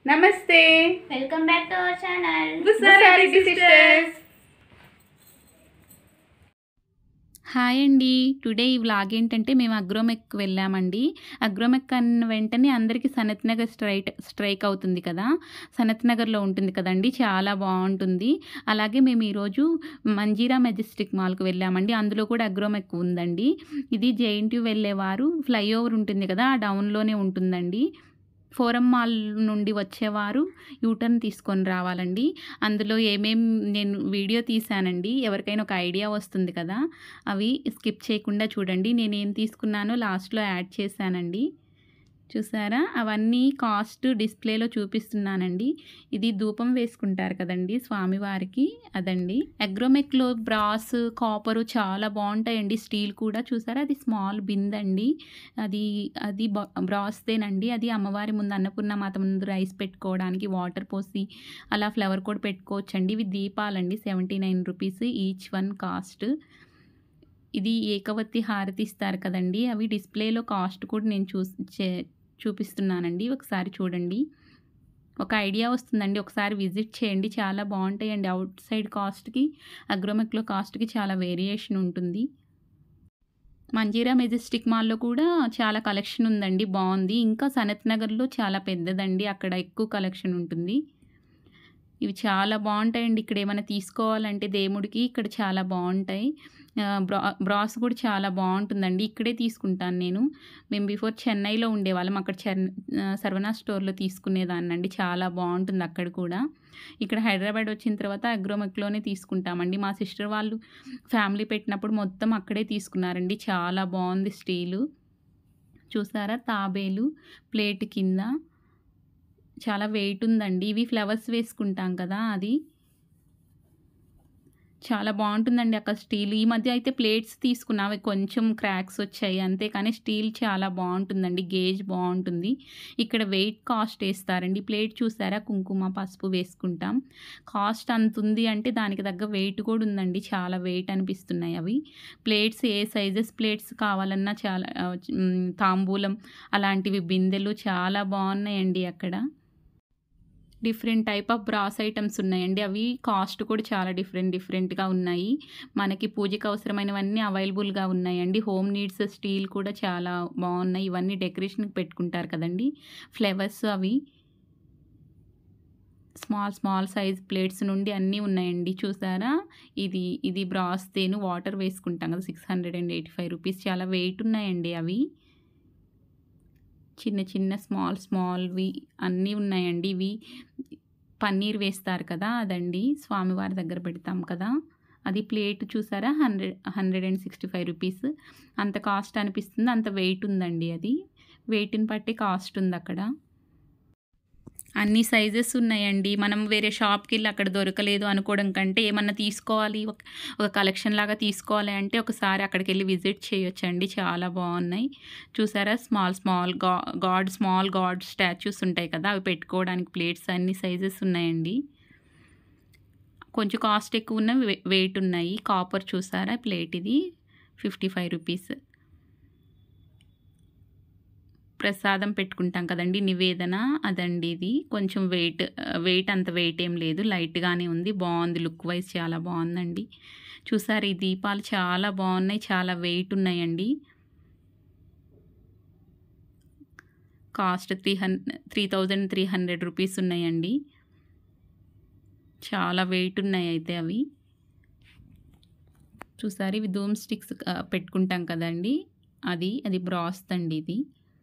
నమస్తే welcome back to our channel Busareddy sisters hi అండి today ఈ వ్లాగ్ ఏంటంటే మేము అగ్రోమెక్ వెళ్ళామండి అగ్రోమెక్ అన్న వెంటనే అందరికీ సనత్ నగర్ స్ట్రైట్ స్ట్రైక్ అవుతుంది కదా సనత్ నగర్లో ఉంటుంది కదండి చాలా బాగుంటుంది అలాగే మేము ఈరోజు మంజీరా మెజెస్టిక్ మాల్కి వెళ్ళామండి అందులో కూడా అగ్రోమెక్ ఉందండి ఇది జేఎన్టీ వెళ్ళేవారు ఫ్లైఓవర్ ఉంటుంది కదా ఆ డౌన్లోనే ఉంటుందండి ఫోరం మాల్ నుండి వచ్చేవారు యూటర్న్ తీసుకొని రావాలండి అందులో ఏమేం నేను వీడియో తీశానండి ఎవరికైనా ఒక ఐడియా వస్తుంది కదా అవి స్కిప్ చేయకుండా చూడండి నేను ఏం తీసుకున్నానో లాస్ట్లో యాడ్ చేశానండి చూసారా అవన్నీ కాస్ట్ డిస్ప్లేలో చూపిస్తున్నానండి ఇది ధూపం వేసుకుంటారు కదండి స్వామివారికి అదండి అగ్రోమెక్లో బ్రాస్ కాపరు చాలా బాగుంటాయండి స్టీల్ కూడా చూసారా అది స్మాల్ బింద్ అండి అది అది బ- బ్రాస్దేనండి అది అమ్మవారి ముందు అన్నపూర్ణ మాత ముందు రైస్ పెట్టుకోవడానికి వాటర్ పోసి అలా ఫ్లవర్ కూడా పెట్టుకోవచ్చండి ఇవి దీపాలండి seventy nine rupees each one cost ఇది ఏకవత్తి హారతి ఇస్తారు కదండి అవి డిస్ప్లేలో కాస్ట్ కూడా నేను చూ చే- చూపిస్తున్నానండి ఒకసారి చూడండి ఒక ఐడియా వస్తుందండి ఒకసారి విజిట్ చేయండి చాలా బాగుంటాయండి అవుట్ సైడ్ కాస్ట్కి అగ్రోమెక్లో కాస్ట్కి చాలా వేరియేషన్ ఉంటుంది మంజీరా మెజెస్టిక్ మాల్లో కూడా చాలా కలెక్షన్ ఉందండి బాగుంది ఇంకా సనత్ నగర్లో చాలా పెద్దదండి అక్కడ ఎక్కువ కలెక్షన్ ఉంటుంది ఇవి చాలా బాగుంటాయండి ఇక్కడ ఏమైనా తీసుకోవాలంటే దేవుడికి ఇక్కడ చాలా బాగుంటాయి ఆ, బ్రా బ్రాస్ కూడా చాలా బాగుంటుందండి ఇక్కడే తీసుకుంటాను నేను మేము బిఫోర్ చెన్నైలో ఉండేవాళ్ళం అక్కడ చెన్ ఆ, సర్వనా స్టోర్లో తీసుకునేదాన్నండి చాలా బాగుంటుంది అక్కడ కూడా ఇక్కడ హైదరాబాద్ వచ్చిన తర్వాత అగ్రోమెక్లోనే తీసుకుంటామండి మా సిస్టర్ వాళ్ళు ఫ్యామిలీ పెట్టినప్పుడు మొత్తం అక్కడే తీసుకున్నారండి చాలా బాగుంది స్టీలు చూసారా తాబేలు ప్లేట్ కింద చాలా వెయిట్ ఉందండి ఇవి ఫ్లవర్స్ వేసుకుంటాం కదా అది చాలా బాగుంటుందండి అక్కడ స్టీల్ ఈ మధ్య అయితే ప్లేట్స్ తీసుకున్నా అవి కొంచెం క్రాక్స్ వచ్చాయి అంతే కానీ స్టీల్ చాలా బాగుంటుందండి గేజ్ బాగుంటుంది ఇక్కడ వెయిట్ కాస్ట్ వేస్తారండి ప్లేట్ చూసారా కుంకుమ పసుపు వేసుకుంటాం కాస్ట్ అంత ఉంది అంటే దానికి తగ్గ వెయిట్ కూడా ఉందండి చాలా వెయిట్ అనిపిస్తున్నాయి అవి ప్లేట్స్ ఏ సైజెస్ ప్లేట్స్ కావాలన్నా చాలా ఆ, మ్, తాంబూలం అలాంటివి బిందెలు చాలా బాగున్నాయండి అక్కడ different type of brass items ఉన్నాయండి అవి కాస్ట్ కూడా చాలా డిఫరెంట్ డిఫరెంట్గా ఉన్నాయి మనకి పూజకి అవసరమైనవన్నీ అవైలబుల్గా ఉన్నాయండి హోమ్ నీడ్స్ స్టీల్ కూడా చాలా బాగున్నాయి ఇవన్నీ డెకరేషన్కి పెట్టుకుంటారు కదండి ఫ్లవర్స్ అవి స్మాల్ స్మాల్ సైజ్ ప్లేట్స్ నుండి అన్నీ ఉన్నాయండి చూసారా ఇది ఇది బ్రాస్ తేను వాటర్ వేసుకుంటాం కదా six hundred and eighty five rupees చాలా వెయిట్ ఉన్నాయండి అవి చిన్న చిన్న స్మాల్ స్మాల్వి అన్నీ ఉన్నాయండి ఇవి పన్నీర్ వేస్తారు కదా అదండి స్వామివారి దగ్గర పెడతాం కదా అది ప్లేట్ చూసారా hundred hundred and sixty five rupees అంత కాస్ట్ అనిపిస్తుంది అంత వెయిట్ ఉందండి అది వెయిట్ని బట్టి కాస్ట్ ఉంది అక్కడ అన్ని సైజెస్ ఉన్నాయండి మనం వేరే షాప్కి వెళ్ళి అక్కడ దొరకలేదు అనుకోవడం కంటే ఏమన్నా తీసుకోవాలి ఒక ఒక కలెక్షన్ లాగా తీసుకోవాలి అంటే ఒకసారి అక్కడికి వెళ్ళి విజిట్ చేయొచ్చండి చాలా బాగున్నాయి చూసారా స్మాల్ స్మాల్ గా గాడ్ స్మాల్ గాడ్ స్టాచ్యూస్ ఉంటాయి కదా అవి పెట్టుకోవడానికి ప్లేట్స్ అన్ని సైజెస్ ఉన్నాయండి కొంచెం కాస్ట్ ఎక్కువ ఉన్న వెయిట్ ఉన్నాయి కాపర్ చూసారా ప్లేట్ ఇది ఫిఫ్టీ ఫైవ్ రూపీస్ ప్రసాదం పెట్టుకుంటాం కదండి నివేదన అదండి ఇది కొంచెం వెయిట్ వెయిట్ అంత వెయిట్ ఏం లేదు లైట్గానే ఉంది బాగుంది లుక్ వైజ్ చాలా బాగుందండి చూసారు ఈ దీపాలు చాలా బాగున్నాయి చాలా వెయిట్ ఉన్నాయండి కాస్ట్ త్రీ హన్ three thousand three hundred rupees ఉన్నాయండి చాలా వెయిట్ ఉన్నాయి అయితే అవి చూసారు ఇవి ధూమ్ స్టిక్స్ ఆ, పెట్టుకుంటాం కదండి అది అది బ్రాస్ అండి ఇది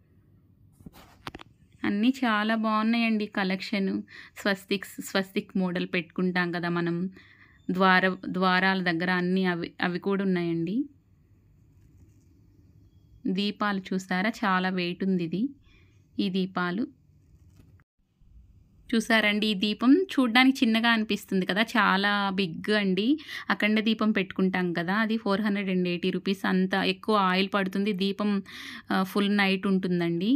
అన్నీ చాలా బాగున్నాయండి కలెక్షన్ స్వస్తిక్స్ స్వస్తిక్ మోడల్ పెట్టుకుంటాం కదా మనం ద్వార ద్వారాల దగ్గర అన్నీ అవి అవి కూడా ఉన్నాయండి దీపాలు చూసారా చాలా వెయిట్ ఉంది ఇది ఈ దీపాలు చూసారండి ఈ దీపం చూడ్డానికి చిన్నగా అనిపిస్తుంది కదా చాలా బిగ్ అండి అఖండ దీపం పెట్టుకుంటాం కదా అది four hundred and eighty rupees అంత ఎక్కువ ఆయిల్ పడుతుంది దీపం ఫుల్ నైట్ ఉంటుందండి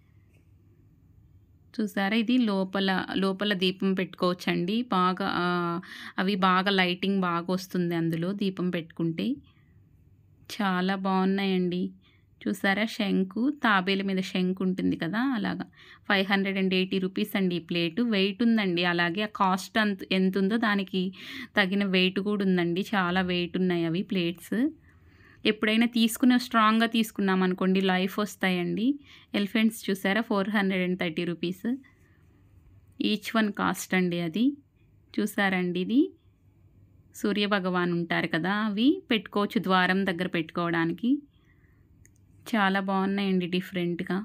చూసారా ఇది లోపల లోపల దీపం పెట్టుకోవచ్చండి బాగా ఆ, అవి బాగా లైటింగ్ బాగా వస్తుంది అందులో దీపం పెట్టుకుంటే చాలా బాగున్నాయండి చూసారా శంకు తాబేలు మీద శంకు ఉంటుంది కదా అలాగా five hundred and eighty rupees అండి ఈ ప్లేటు వెయిట్ ఉందండి అలాగే ఆ కాస్ట్ అంత ఎంత ఉందో దానికి తగిన వెయిట్ కూడా ఉందండి చాలా వెయిట్ ఉన్నాయి అవి ప్లేట్స్ ఎప్పుడైనా తీసుకున్న స్ట్రాంగ్గా తీసుకున్నాం అనుకోండి లైఫ్ వస్తాయండి ఎలిఫెంట్స్ చూసారా four hundred and thirty rupees each one cost అండి అది చూసారండి ఇది సూర్య భగవాన్ ఉంటారు కదా అవి పెట్టుకోవచ్చు ద్వారం దగ్గర పెట్టుకోవడానికి చాలా బాగున్నాయండి డిఫరెంట్గా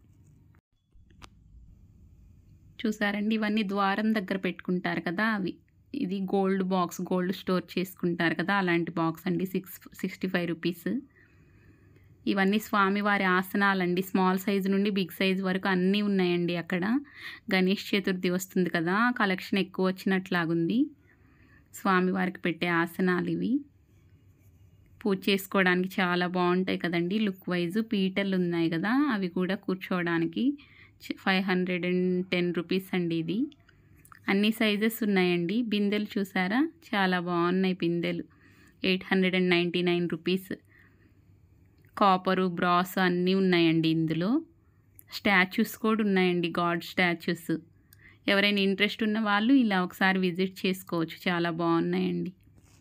చూసారండి ఇవన్నీ ద్వారం దగ్గర పెట్టుకుంటారు కదా అవి ఇది గోల్డ్ బాక్స్ గోల్డ్ స్టోర్ చేసుకుంటారు కదా అలాంటి బాక్స్ అండి సిక్స్ సిక్స్టీ ఫైవ్ రూపీస్ ఇవన్నీ స్వామివారి ఆసనాలండి స్మాల్ సైజు నుండి బిగ్ సైజ్ వరకు అన్నీ ఉన్నాయండి అక్కడ గణేష్ చతుర్థి వస్తుంది కదా కలెక్షన్ ఎక్కువ వచ్చినట్లాగుంది స్వామివారికి పెట్టే ఆసనాలు ఇవి పూజ చేసుకోవడానికి చాలా బాగుంటాయి కదండి లుక్ వైజ్ పీటలు ఉన్నాయి కదా అవి కూడా కూర్చోవడానికి five hundred and ten rupees అండి ఇది అన్ని సైజెస్ ఉన్నాయండి బిందెలు చూసారా చాలా బాగున్నాయి బిందెలు eight hundred and ninety nine rupees copper brass అన్నీ ఉన్నాయండి ఇందులో స్టాచ్యూస్ కూడా ఉన్నాయండి గాడ్ స్టాచ్యూస్ ఎవరైనా ఇంట్రెస్ట్ ఉన్న వాళ్ళు ఇలా ఒకసారి విజిట్ చేసుకోవచ్చు చాలా బాగున్నాయండి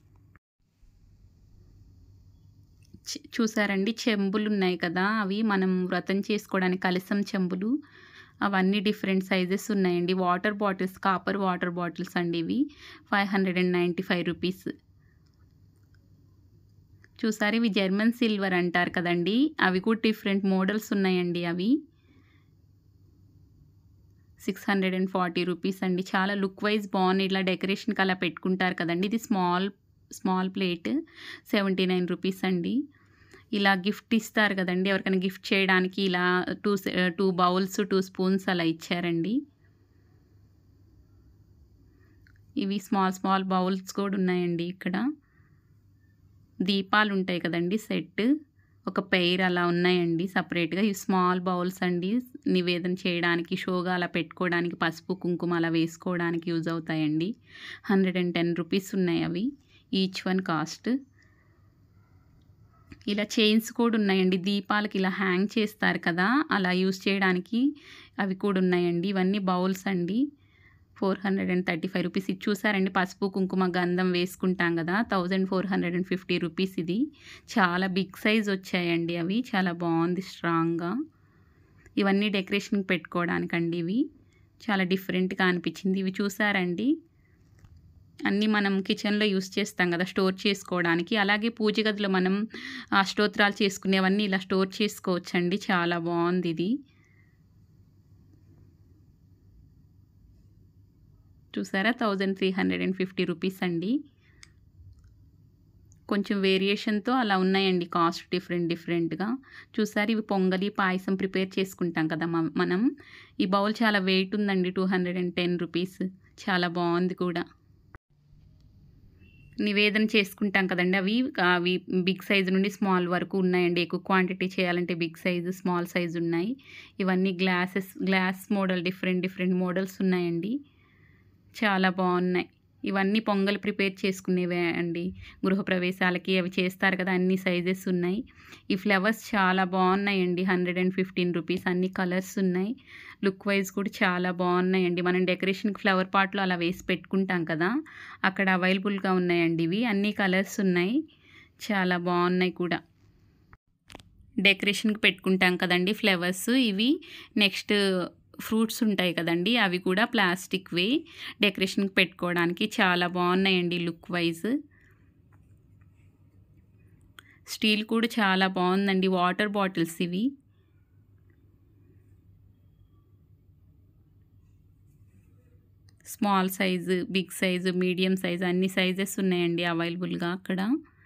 చ- చూసారండి చెంబులు ఉన్నాయి కదా అవి మనం వ్రతం చేసుకోవడానికి కలసం చెంబులు అవన్నీ డిఫరెంట్ సైజెస్ ఉన్నాయండి water bottles copper water bottles అండి ఇవి five hundred and ninety five rupees చూసారు ఇవి జర్మన్ సిల్వర్ అంటారు కదండి అవి కూడా డిఫరెంట్ మోడల్స్ ఉన్నాయండి అవి six hundred and forty rupees అండి చాలా లుక్ వైజ్ బాగున్నాయి ఇట్లా డెకరేషన్కి అలా పెట్టుకుంటారు కదండి ఇది small small plate seventy nine rupees అండి ఇలా గిఫ్ట్ ఇస్తారు కదండి ఎవరికైనా గిఫ్ట్ చేయడానికి ఇలా two two bowls two spoons అలా ఇచ్చారండి ఇవి స్మాల్ స్మాల్ బౌల్స్ కూడా ఉన్నాయండి ఇక్కడ దీపాలు ఉంటాయి కదండి సెట్ ఒక పెయిర్ అలా ఉన్నాయండి సపరేట్గా ఇవి స్మాల్ బౌల్స్ అండి నివేదన చేయడానికి షోగా అలా పెట్టుకోవడానికి పసుపు కుంకుమ అలా వేసుకోవడానికి యూజ్ అవుతాయండి హండ్రెడ్ అండ్ టెన్ రూపీస్ ఉన్నాయి అవి ఈచ్ వన్ కాస్ట్ ఇలా చైన్స్ కూడా ఉన్నాయండి దీపాలకి ఇలా హ్యాంగ్ చేస్తారు కదా అలా యూజ్ చేయడానికి అవి కూడా ఉన్నాయండి ఇవన్నీ బౌల్స్ అండి four hundred and thirty five rupees ఇది చూసారండి పసుపు కుంకుమ గంధం వేసుకుంటాం కదా thousand four hundred and fifty rupees ఇది చాలా బిగ్ సైజ్ వచ్చాయండి అవి చాలా బాగుంది స్ట్రాంగ్గా ఇవన్నీ డెకరేషన్కి పెట్టుకోవడానికండి ఇవి చాలా డిఫరెంట్గా అనిపించింది ఇవి చూసారండి అన్నీ మనం కిచెన్లో యూస్ చేస్తాం కదా స్టోర్ చేసుకోవడానికి అలాగే పూజ గదిలో మనం ఆ స్తోత్రాలు చేసుకునేవన్నీ ఇలా స్టోర్ చేసుకోవచ్చండి చాలా బాగుంది ఇది చూసారా thousand three hundred and fifty rupees అండి కొంచెం వేరియేషన్తో అలా ఉన్నాయండి కాస్ట్ డిఫరెంట్ డిఫరెంట్గా చూసారు ఇవి పొంగలి పాయసం ప్రిపేర్ చేసుకుంటాం కదా మ- మనం ఈ బౌల్ చాలా వెయిట్ ఉందండి two hundred and ten rupees చాలా బాగుంది కూడా నివేదన చేసుకుంటాం కదండి అవి అవి బిగ్ సైజు నుండి స్మాల్ వరకు ఉన్నాయండి ఎక్కువ క్వాంటిటీ చేయాలంటే బిగ్ సైజు స్మాల్ సైజు ఉన్నాయి ఇవన్నీ glasses glass model different different models ఉన్నాయండి చాలా బాగున్నాయి ఇవన్నీ పొంగల్ ప్రిపేర్ చేసుకునేవే అండి గృహప్రవేశాలకి అవి చేస్తారు కదా అన్ని సైజెస్ ఉన్నాయి ఈ ఫ్లవర్స్ చాలా బాగున్నాయండి హండ్రెడ్ అండ్ ఫిఫ్టీన్ రూపీస్ అన్ని కలర్స్ ఉన్నాయి లుక్ వైజ్ కూడా చాలా బాగున్నాయండి మనం డెకరేషన్కి ఫ్లవర్ పాట్లో అలా వేసి పెట్టుకుంటాం కదా అక్కడ అవైలబుల్గా ఉన్నాయండి ఇవి అన్ని కలర్స్ ఉన్నాయి చాలా బాగున్నాయి కూడా డెకరేషన్కి పెట్టుకుంటాం కదండి ఫ్లవర్స్ ఇవి నెక్స్ట్ ఫ్రూట్స్ ఉంటాయి కదండి అవి కూడా ప్లాస్టిక్ వే డెకరేషన్కి పెట్టుకోవడానికి చాలా బాగున్నాయండి లుక్ వైజ్ స్టీల్ కూడా చాలా బాగుందండి వాటర్ బాటిల్స్ ఇవి small size big size medium size అన్ని సైజెస్ ఉన్నాయండి అవైలబుల్గా అక్కడ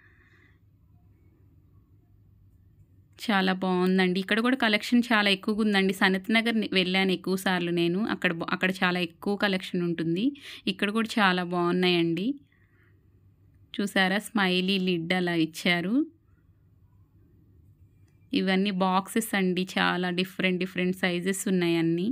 చాలా బాగుందండి ఇక్కడ కూడా కలెక్షన్ చాలా ఎక్కువగా ఉందండి సనత్ నగర్ ని- వెళ్ళాను ఎక్కువ సార్లు నేను అక్కడ బా- అక్కడ చాలా ఎక్కువ కలెక్షన్ ఉంటుంది ఇక్కడ కూడా చాలా బాగున్నాయండి చూసారా స్మైలీ లిడ్ అలా ఇచ్చారు ఇవన్నీ బాక్సెస్ అండి చాలా డిఫరెంట్ డిఫరెంట్ సైజెస్ ఉన్నాయి అన్నీ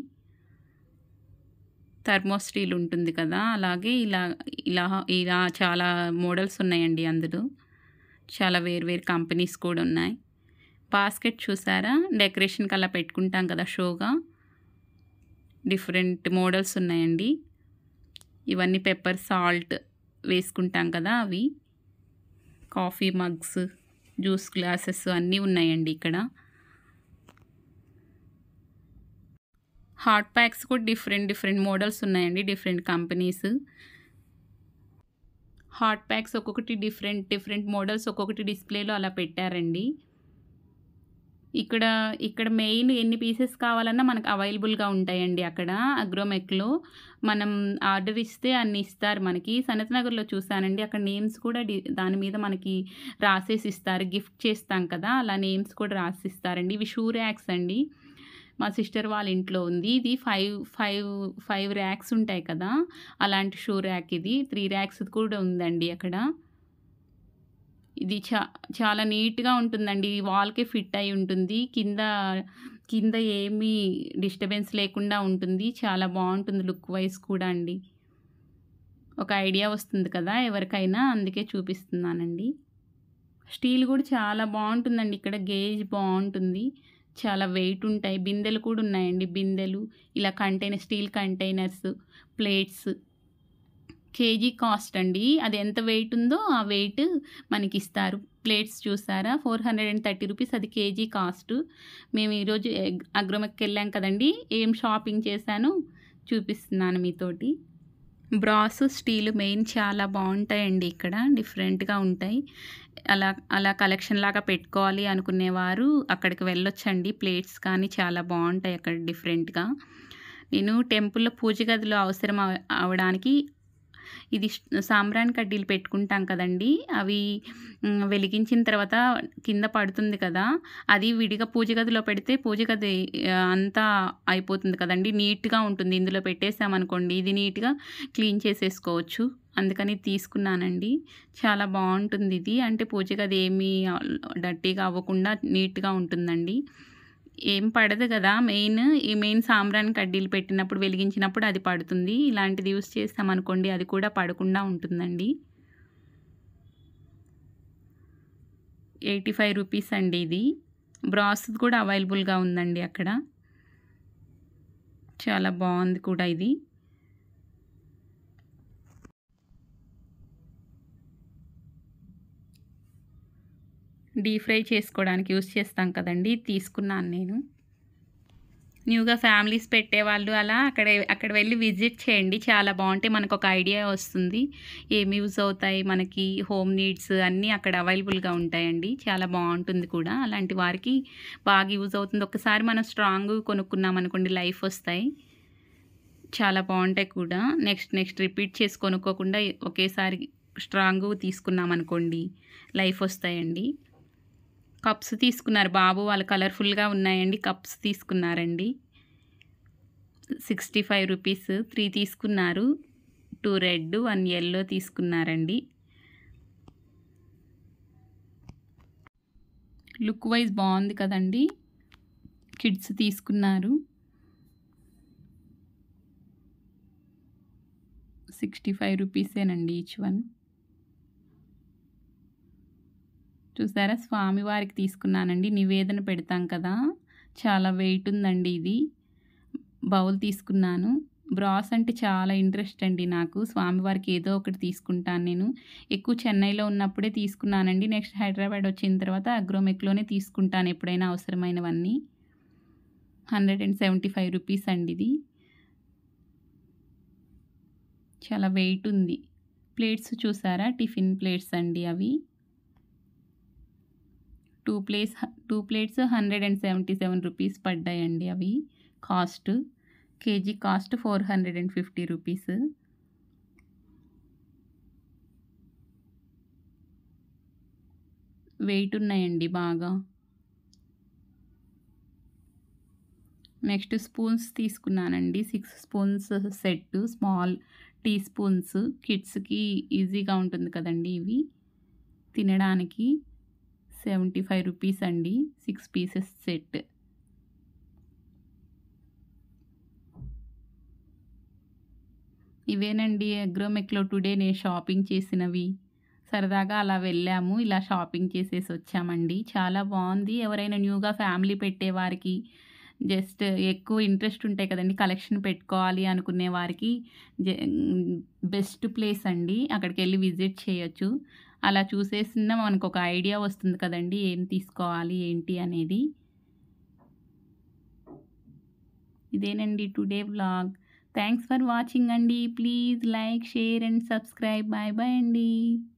థర్మోస్టీల్ ఉంటుంది కదా అలాగే ఇలా ఇలా ఇలా చాలా మోడల్స్ ఉన్నాయండి అందులో చాలా వేరు వేరు కంపెనీస్ కూడా ఉన్నాయి బాస్కెట్ చూసారా డెకరేషన్కి అలా పెట్టుకుంటాం కదా షోగా డిఫరెంట్ మోడల్స్ ఉన్నాయండి ఇవన్నీ పెప్పర్ సాల్ట్ వేసుకుంటాం కదా అవి కాఫీ మగ్స్ జ్యూస్ గ్లాసెస్ అన్నీ ఉన్నాయండి ఇక్కడ హాట్ ప్యాక్స్ కూడా డిఫరెంట్ డిఫరెంట్ మోడల్స్ ఉన్నాయండి డిఫరెంట్ కంపెనీస్ హాట్ ప్యాక్స్ ఒక్కొక్కటి డిఫరెంట్ డిఫరెంట్ మోడల్స్ ఒక్కొక్కటి డిస్ప్లేలో అలా పెట్టారండి ఇక్కడ ఇక్కడ మెయిన్ ఎన్ని పీసెస్ కావాలన్నా మనకు అవైలబుల్గా ఉంటాయండి అక్కడ అగ్రోమెక్లో మనం ఆర్డర్ ఇస్తే అన్ని ఇస్తారు మనకి సనత్ నగర్లో చూసానండి అక్కడ నేమ్స్ కూడా డి దాని మీద మనకి రాసేసి ఇస్తారు గిఫ్ట్ చేస్తాం కదా అలా నేమ్స్ కూడా రాసిస్తారండి ఇవి షూ ర్యాక్స్ అండి మా సిస్టర్ వాళ్ళ ఇంట్లో ఉంది ఇది ఫైవ్ ఫైవ్ ఫైవ్ ర్యాక్స్ ఉంటాయి కదా అలాంటి షూ ర్యాక్ ఇది త్రీ ర్యాక్స్ కూడా ఉందండి అక్కడ ఇది చా చాలా నీట్గా ఉంటుందండి వాల్కే ఫిట్ అయి ఉంటుంది కింద కింద ఏమీ డిస్టర్బెన్స్ లేకుండా ఉంటుంది చాలా బాగుంటుంది లుక్ వైజ్ కూడా అండి ఒక ఐడియా వస్తుంది కదా ఎవరికైనా అందుకే చూపిస్తున్నానండి స్టీల్ కూడా చాలా బాగుంటుందండి ఇక్కడ గేజ్ బాగుంటుంది చాలా వెయిట్ ఉంటాయి బిందెలు కూడా ఉన్నాయండి బిందెలు ఇలా container steel containers plates KG cost అండి అది ఎంత వెయిట్ ఉందో ఆ వెయిట్ మనకి ఇస్తారు ప్లేట్స్ చూసారా four hundred and thirty rupees అది కేజీ కాస్ట్ మేము ఈరోజు అగ్రోమెక్కి వెళ్ళాం కదండి ఏం షాపింగ్ చేశాను చూపిస్తున్నాను మీతోటి బ్రాస్ స్టీల్ మెయిన్ చాలా బాగుంటాయండి ఇక్కడ డిఫరెంట్గా ఉంటాయి అలా అలా కలెక్షన్ లాగా పెట్టుకోవాలి అనుకునేవారు అక్కడికి వెళ్ళొచ్చండి ప్లేట్స్ కానీ చాలా బాగుంటాయి అక్కడ డిఫరెంట్గా నేను టెంపుల్లో పూజ గదిలో అవసరం అవ- అవడానికి ఇది సాంబ్రాన్ కడ్డీలు పెట్టుకుంటాం కదండి అవి మ్, వెలిగించిన తర్వాత కింద పడుతుంది కదా అది విడిగా పూజ గదిలో పెడితే పూజ గది ఆ, అంతా అయిపోతుంది కదండి నీట్గా ఉంటుంది ఇందులో పెట్టేసామనుకోండి ఇది నీట్గా క్లీన్ చేసేసుకోవచ్చు అందుకని తీసుకున్నానండి చాలా బాగుంటుంది ఇది అంటే పూజ గది ఏమీ డర్టీగా అవ్వకుండా నీట్గా ఉంటుందండి ఏం పడదు కదా మెయిన్ ఈ మెయిన్ సాంబ్రాన్ కడ్డీలు పెట్టినప్పుడు వెలిగించినప్పుడు అది పడుతుంది ఇలాంటిది యూస్ చేస్తామనుకోండి అది కూడా పడకుండా ఉంటుందండి ఎయిటీ ఫైవ్ రూపీస్ అండి ఇది బ్రాస్ కూడా అవైలబుల్గా ఉందండి అక్కడ చాలా బాగుంది కూడా ఇది డీప్ ఫ్రై చేసుకోవడానికి యూస్ చేస్తాం కదండి తీసుకున్నాను నేను న్యూగా ఫ్యామిలీస్ పెట్టేవాళ్ళు అలా అక్కడ అక్కడ వెళ్ళి విజిట్ చేయండి చాలా బాగుంటాయి మనకు ఒక ఐడియా వస్తుంది ఏమి యూజ్ అవుతాయి మనకి హోమ్ నీడ్స్ అన్నీ అక్కడ అవైలబుల్గా ఉంటాయండి చాలా బాగుంటుంది కూడా అలాంటి వారికి బాగా యూజ్ అవుతుంది ఒకసారి మనం స్ట్రాంగ్ కొనుక్కున్నాం అనుకోండి లైఫ్ వస్తాయి చాలా బాగుంటాయి కూడా నెక్స్ట్ నెక్స్ట్ రిపీట్ చేసి కొనుక్కోకుండా ఒకేసారి స్ట్రాంగ్ తీసుకున్నాం అనుకోండి లైఫ్ వస్తాయండి కప్స్ తీసుకున్నారు బాబు వాళ్ళు కలర్ఫుల్గా ఉన్నాయండి కప్స్ తీసుకున్నారండి సిక్స్టీ ఫైవ్ రూపీస్ త్రీ తీసుకున్నారు టూ రెడ్ వన్ ఎల్లో తీసుకున్నారండి లుక్ వైజ్ బాగుంది కదండి కిడ్స్ తీసుకున్నారు సిక్స్టీ ఫైవ్ రూపీసేనండి ఈచ్ వన్ చూసారా స్వామివారికి తీసుకున్నానండి నివేదన పెడతాం కదా చాలా వెయిట్ ఉందండి ఇది బౌల్ తీసుకున్నాను బ్రాస్ అంటే చాలా ఇంట్రెస్ట్ అండి నాకు స్వామివారికి ఏదో ఒకటి తీసుకుంటాను నేను ఎక్కువ చెన్నైలో ఉన్నప్పుడే తీసుకున్నానండి నెక్స్ట్ హైదరాబాద్ వచ్చిన తర్వాత అగ్రోమెక్లోనే తీసుకుంటాను ఎప్పుడైనా అవసరమైనవన్నీ hundred and seventy five rupees అండి ఇది చాలా వెయిట్ ఉంది ప్లేట్స్ చూసారా టిఫిన్ ప్లేట్స్ అండి అవి two plates two plates hundred and seventy seven rupees పడ్డాయండి అవి cost KG cost four hundred and fifty rupees weight ఉన్నాయండి బాగా నెక్స్ట్ స్పూన్స్ తీసుకున్నానండి six spoons set small tea spoons కిడ్స్కి ఈజీగా ఉంటుంది కదండి ఇవి తినడానికి సెవెంటీ ఫైవ్ రూపీస్ అండి సిక్స్ పీసెస్ సెట్ ఇవేనండి అగ్రోమెక్లో టుడే నేను షాపింగ్ చేసినవి సరదాగా అలా వెళ్ళాము ఇలా షాపింగ్ చేసేసి వచ్చామండి చాలా బాగుంది ఎవరైనా న్యూగా ఫ్యామిలీ పెట్టేవారికి జస్ట్ ఎక్కువ ఇంట్రెస్ట్ ఉంటాయి కదండి కలెక్షన్ పెట్టుకోవాలి అనుకునే వారికి బెస్ట్ ప్లేస్ అండి అక్కడికి వెళ్ళి విజిట్ చేయొచ్చు అలా చూసేసిన మనకు ఒక ఐడియా వస్తుంది కదండి ఏం తీసుకోవాలి ఏంటి అనేది ఇదేనండి today vlog thanks for watching అండి please like share and subscribe bye bye అండి